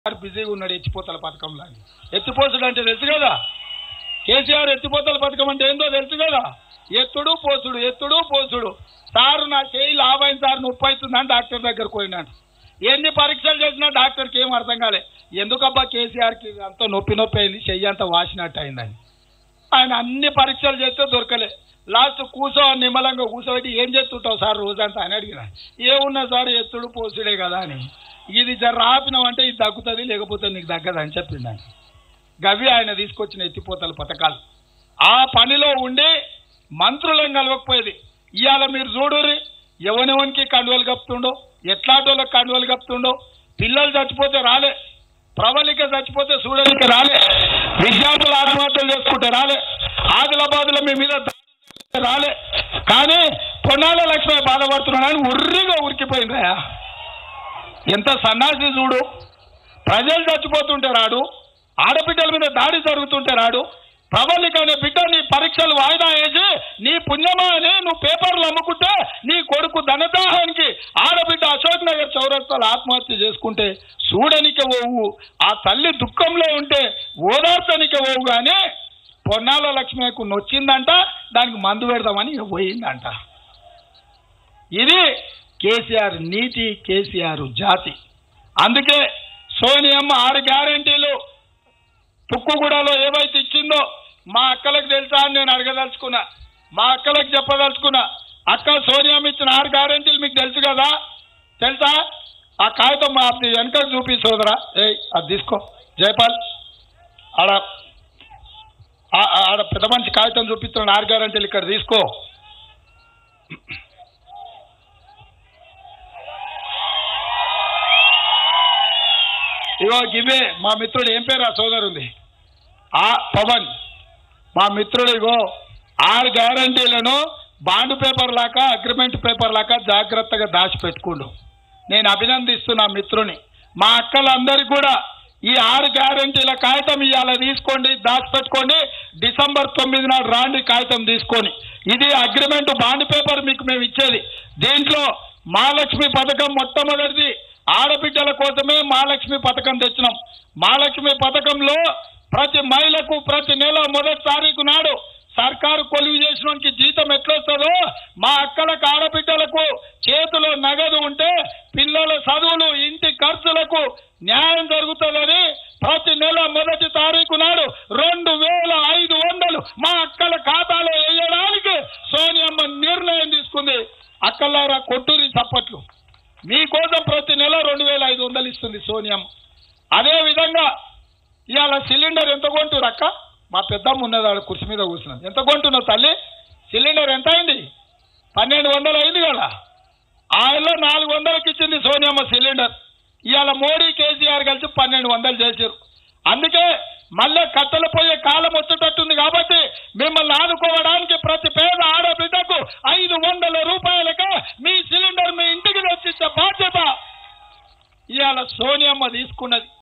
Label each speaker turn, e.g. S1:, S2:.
S1: కేసీఆర్ బిజీగా ఉన్నాడు ఎత్తిపోతల పథకంలో అని. ఎత్తిపోసుడు అంటే తెలుసు కదా కేసీఆర్ ఎత్తిపోతల పథకం అంటే ఏందో తెలుసు కదా ఎత్తుడు పోసుడు ఎత్తుడు పోసుడు సారు నా చేయి లాభైంది సార్ నొప్పి అవుతుందని డాక్టర్ దగ్గరకు పోయినాడు ఎన్ని పరీక్షలు చేసినా డాక్టర్కి ఏం అర్థం కాలే ఎందుకబ్బా కేసీఆర్కి అంత నొప్పి నొప్పి అయింది చెయ్యి అంత వాసినట్టు అయిందని ఆయన అన్ని పరీక్షలు చేస్తే దొరకలే లాస్ట్ కూసో నిమ్మలంగా కూర్చోబెట్టి ఏం చేస్తుంటావు సార్ రోజంతా అని అడిగిన ఏమున్నా సార్ ఎత్తుడు పోసుడే కదా అని ఇది జర ఆపినావంటే ఇది తగ్గుతుంది లేకపోతే నీకు తగ్గదు అని చెప్పిండు ఆయన గవి ఆయన తీసుకొచ్చిన ఎత్తిపోతల పథకాలు ఆ పనిలో ఉండి మంత్రులను కలవకపోయేది ఇవాళ మీరు చూడుర్రి ఎవనెవనికి కండువలు కప్పుతుండో ఎట్లాంటోళ్ళకి కండువలు కప్పుతుండో పిల్లలు చచ్చిపోతే రాలే ప్రబలిక చచ్చిపోతే చూడలిక రాలే విద్యార్థులు ఆత్మహత్యలు చేసుకుంటే రాలే ఆదిలాబాద్లో మీ మీద దాడులు జరిగితే రాలే కానీ పొన్నాల లక్ష్మి బాధపడుతున్నాడని ఉర్రిగా ఉరికిపోయిందా ఎంత సన్నాసి చూడు ప్రజలు చచ్చిపోతుంటే రాడు ఆడబిడ్డల మీద దాడి జరుగుతుంటే రాడు ప్రబలిక అనే బిడ్డ నీ పరీక్షలు వాయిదా వేసి నీ పుణ్యమా అని నువ్వు పేపర్లు అమ్ముకుంటే నీ కొడుకు ధనదాహానికి ఆడబిడ్డ అశోక్ నగర్ చౌరస్తాలు ఆత్మహత్య చేసుకుంటే చూడనిక పోవు ఆ తల్లి దుఃఖంలో ఉంటే ఓదార్చనిక పోవు కానీ పొన్నాల లక్ష్మికు నొచ్చిందంట దానికి మందు పెడదామని ఇక పోయిందంట ఇది కేసీఆర్ నీతి కేసీఆర్ జాతి అందుకే సోనియమ్మ ఆరు గ్యారంటీలు తుక్కుగూడలో ఏవైతే ఇచ్చిందో మా అక్కలకు తెలుసా అని నేను అడగదలుచుకున్నా మా అక్కలకు చెప్పదలుచుకున్నా అక్క సోనియమ్మ ఇచ్చిన ఆరు గ్యారంటీలు మీకు తెలుసు కదా తెలుసా ఆ కాగితం మా అది వెనక చూపి సోదరా ఏ అది తీసుకో జయపాల్ ఆడ ఆ- ఆ- ఆడ పెద్ద మంచి కాగితం చూపిస్తున్నాడు ఆరు గ్యారంటీలు ఇక్కడ తీసుకో ఇగో ఇవే మా మిత్రుడు ఏం పేరు ఆ సోదరుంది ఆ పవన్ మా మిత్రుడు ఇగో ఆరు గ్యారంటీలను బాండ్ పేపర్ లాగా అగ్రిమెంట్ పేపర్ లాగా జాగ్రత్తగా దాచిపెట్టుకుండు నేను అభినందిస్తున్నా మిత్రుని మా అక్కలందరికీ కూడా ఈ ఆరు గ్యారంటీల కాగితం ఇవాళ తీసుకోండి దాచిపెట్టుకోండి డిసెంబర్ తొమ్మిది నాడు రాండి కాగితం తీసుకొని ఇది అగ్రిమెంట్ బాండ్ పేపర్ మీకు మేము ఇచ్చేది దీంట్లో మహాలక్ష్మి పథకం మొట్టమొదటిది ఆడబిడ్డల కోసమే మహాలక్ష్మి పథకం తెచ్చినాం మహాలక్ష్మి పథకంలో ప్రతి మహిళకు ప్రతి నెల మొదటి తారీఖు నాడు సర్కారు కొలువు చేసినోనికి జీతం ఎట్లొస్తుందో మా అక్కలకు ఆడబిడ్డలకు చేతిలో నగదు ఉంటే పిల్లల చదువులు ఇంటి ఖర్చులకు న్యాయం జరుగుతుందని ప్రతి నెల మొదటి తారీఖు నాడు రెండు వేల ఐదు వందలు మా అక్కల ఖాతాలో వేయడానికి సోనియమ్మ నిర్ణయం తీసుకుంది అక్కలారా కొట్టూరి చప్పట్లు మీకోసం ప్రతి నెల రెండు వేల ఐదు వందలు ఇస్తుంది సోనియమ్మ అదే విధంగా ఇవాళ సిలిండర్ ఎంత కొంటున్నారు అక్క మా పెద్దమ్మ ఉన్నది ఆడ కుర్చీ మీద కూర్చున్నది ఎంత కొంటున్నావు తల్లి సిలిండర్ ఎంత అయింది పన్నెండు వందలు అయింది కదా ఆయనలో నాలుగు వందలకి ఇచ్చింది సోనియమ్మ సిలిండర్ ఇవాళ మోడీ కేసీఆర్ కలిసి పన్నెండు వందలు చేశారు అందుకే మళ్ళీ కట్టెలు పోయే కాలం వచ్చేటట్టుంది కాబట్టి మిమ్మల్ని ఆదుకోవడానికి ప్రతి పేద ఆడబిడ్డకు ఐదు వందల రూపాయలకే మీ సిలిండర్ మీ ఇంటికి తెచ్చిచ్చే బాధ్యత ఇవాళ సోనియమ్మ తీసుకున్నది